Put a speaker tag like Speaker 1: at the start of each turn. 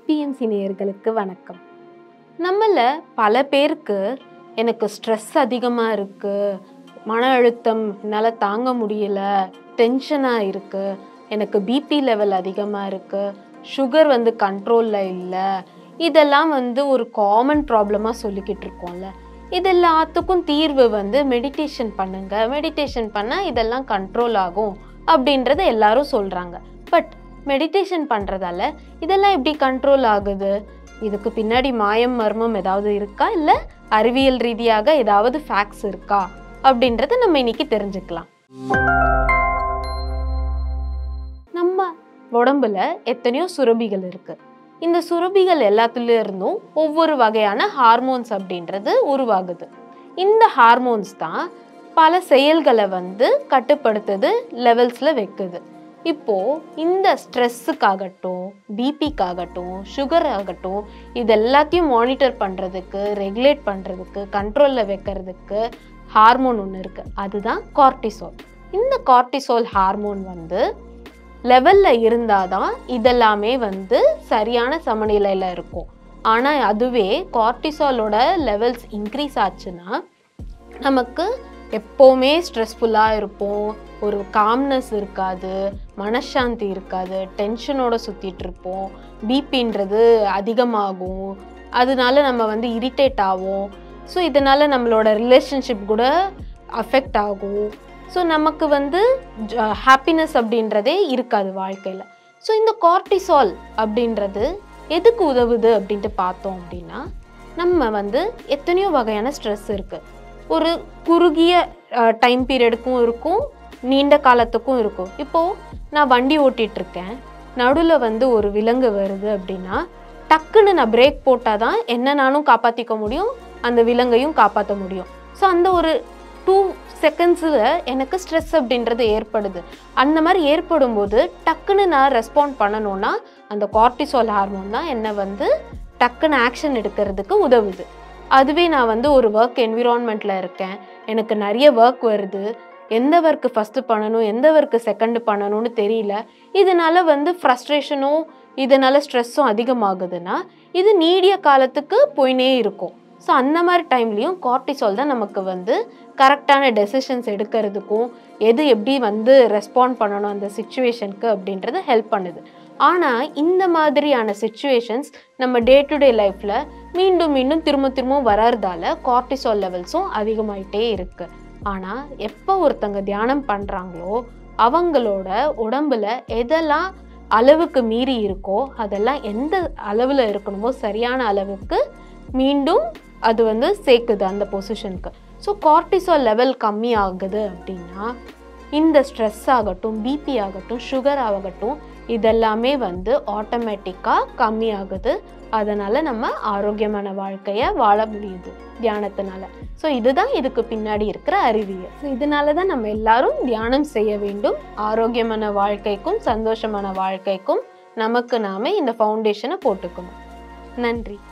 Speaker 1: SPMC நேயர்களுக்கு வணக்கம் நம்மள பல பேருக்கு எனக்கு ஸ்ட்ரெஸ் அதிகமாக இருக்குது மன அழுத்தம் என்னால் தாங்க முடியல டென்ஷனாக இருக்குது எனக்கு பிபி லெவல் அதிகமாக இருக்குது சுகர் வந்து கண்ட்ரோலில் இல்லை இதெல்லாம் வந்து ஒரு காமன் ப்ராப்ளமாக சொல்லிக்கிட்டு இருக்கோம்ல இது எல்லாத்துக்கும் தீர்வு வந்து மெடிடேஷன் பண்ணுங்க மெடிடேஷன் பண்ணால் இதெல்லாம் கண்ட்ரோல் ஆகும் அப்படின்றத எல்லாரும் சொல்கிறாங்க பட் மெடிடேஷன் பண்ணுறதால இதெல்லாம் எப்படி கண்ட்ரோல் ஆகுது இதுக்கு பின்னாடி மாயம் மர்மம் ஏதாவது இருக்கா இல்லை அறிவியல் ரீதியாக ஏதாவது ஃபேக்ட்ஸ் இருக்கா அப்படின்றத நம்ம இன்னைக்கு தெரிஞ்சுக்கலாம் நம்ம உடம்புல எத்தனையோ சுரபிகள் இருக்கு இந்த சுரபிகள் எல்லாத்துல இருந்தும் ஒவ்வொரு வகையான ஹார்மோன்ஸ் அப்படின்றது உருவாகுது இந்த ஹார்மோன்ஸ் தான் பல செயல்களை வந்து கட்டுப்படுத்துது லெவல்ஸில் வைக்குது இப்போ இந்த ஸ்ட்ரெஸ்ஸுக்காகட்டும் பிபிக்காகட்டும் சுகர் ஆகட்டும் இது எல்லாத்தையும் மானிட்டர் பண்ணுறதுக்கு ரெகுலேட் பண்ணுறதுக்கு கண்ட்ரோலில் வைக்கிறதுக்கு ஹார்மோன் ஒன்று இருக்குது அதுதான் கார்டிசோல் இந்த கார்டிசோல் ஹார்மோன் வந்து லெவலில் இருந்தால் தான் இதெல்லாமே வந்து சரியான சமநிலையில் இருக்கும் ஆனால் அதுவே கார்டிசாலோட லெவல்ஸ் இன்க்ரீஸ் ஆச்சுன்னா நமக்கு எப்போவுமே ஸ்ட்ரெஸ்ஃபுல்லாக இருப்போம் ஒரு காம்னஸ் இருக்காது மனசாந்தி இருக்காது டென்ஷனோட சுற்றிட்டு இருப்போம் பிபின்றது அதிகமாகும் அதனால நம்ம வந்து இரிட்டேட் ஆகும் ஸோ இதனால் நம்மளோட ரிலேஷன்ஷிப் கூட அஃபெக்ட் ஆகும் ஸோ நமக்கு வந்து ஹாப்பினஸ் அப்படின்றதே இருக்காது வாழ்க்கையில் ஸோ இந்த கார்டிசால் அப்படின்றது எதுக்கு உதவுது அப்படின்ட்டு பார்த்தோம் அப்படின்னா நம்ம வந்து எத்தனையோ வகையான ஸ்ட்ரெஸ் இருக்குது ஒரு குறுகிய டைம் பீரியடுக்கும் இருக்கும் நீண்ட காலத்துக்கும் இருக்கும் இப்போது நான் வண்டி ஓட்டிகிட்டு இருக்கேன் நடுவில் வந்து ஒரு விலங்கு வருது அப்படின்னா டக்குன்னு நான் பிரேக் போட்டால் தான் என்ன நானும் காப்பாற்றிக்க முடியும் அந்த விலங்கையும் காப்பாற்ற முடியும் ஸோ அந்த ஒரு டூ செகண்ட்ஸில் எனக்கு ஸ்ட்ரெஸ் அப்படின்றது ஏற்படுது அந்த மாதிரி ஏற்படும் போது டக்குன்னு நான் ரெஸ்பாண்ட் பண்ணணும்னா அந்த கார்டிசால் ஹார்மோன் தான் என்னை வந்து டக்குன்னு ஆக்ஷன் எடுக்கிறதுக்கு உதவுது அதுவே நான் வந்து ஒரு ஒர்க் என்விரான்மெண்ட்டில் இருக்கேன் எனக்கு நிறைய ஒர்க் வருது எந்த ஒர்க்கு ஃபஸ்ட்டு பண்ணணும் எந்த ஒர்க்கு செகண்டு பண்ணணும்னு தெரியல இதனால வந்து ஃப்ரஸ்ட்ரேஷனும் இதனால ஸ்ட்ரெஸ்ஸும் அதிகமாகுதுன்னா இது நீடிய காலத்துக்கு போயினே இருக்கும் ஸோ அந்த மாதிரி டைம்லேயும் கார்டிசால் தான் நமக்கு வந்து கரெக்டான டெசிஷன்ஸ் எடுக்கிறதுக்கும் எது எப்படி வந்து ரெஸ்பாண்ட் பண்ணணும் அந்த சுச்சுவேஷனுக்கு அப்படின்றத ஹெல்ப் பண்ணுது ஆனால் இந்த மாதிரியான சுச்சுவேஷன்ஸ் நம்ம டே டு டே லைஃப்பில் மீண்டும் மீண்டும் திரும்ப திரும்ப வர்றதால கார்டிசால் லெவல்ஸும் அதிகமாயிட்டே இருக்கு ஆனால் எப்போ ஒருத்தங்க தியானம் பண்ணுறாங்களோ அவங்களோட உடம்புல எதெல்லாம் அளவுக்கு மீறி இருக்கோ அதெல்லாம் எந்த அளவில் இருக்கணுமோ சரியான அளவுக்கு மீண்டும் அது வந்து சேர்க்குது அந்த பொசிஷனுக்கு ஸோ கார்டிசால் லெவல் கம்மி ஆகுது அப்படின்னா இந்த ஸ்ட்ரெஸ் ஆகட்டும் பிபி ஆகட்டும் சுகர் ஆகட்டும் இதெல்லாமே வந்து ஆட்டோமேட்டிக்காக கம்மி ஆகுது அதனால் நம்ம ஆரோக்கியமான வாழ்க்கையை வாழ முடியுது தியானத்தினால ஸோ இதுதான் இதுக்கு பின்னாடி இருக்கிற அறிவியல் ஸோ இதனால தான் நம்ம எல்லாரும் தியானம் செய்ய வேண்டும் ஆரோக்கியமான வாழ்க்கைக்கும் சந்தோஷமான வாழ்க்கைக்கும் நமக்கு நாம இந்த ஃபவுண்டேஷனை போட்டுக்கணும் நன்றி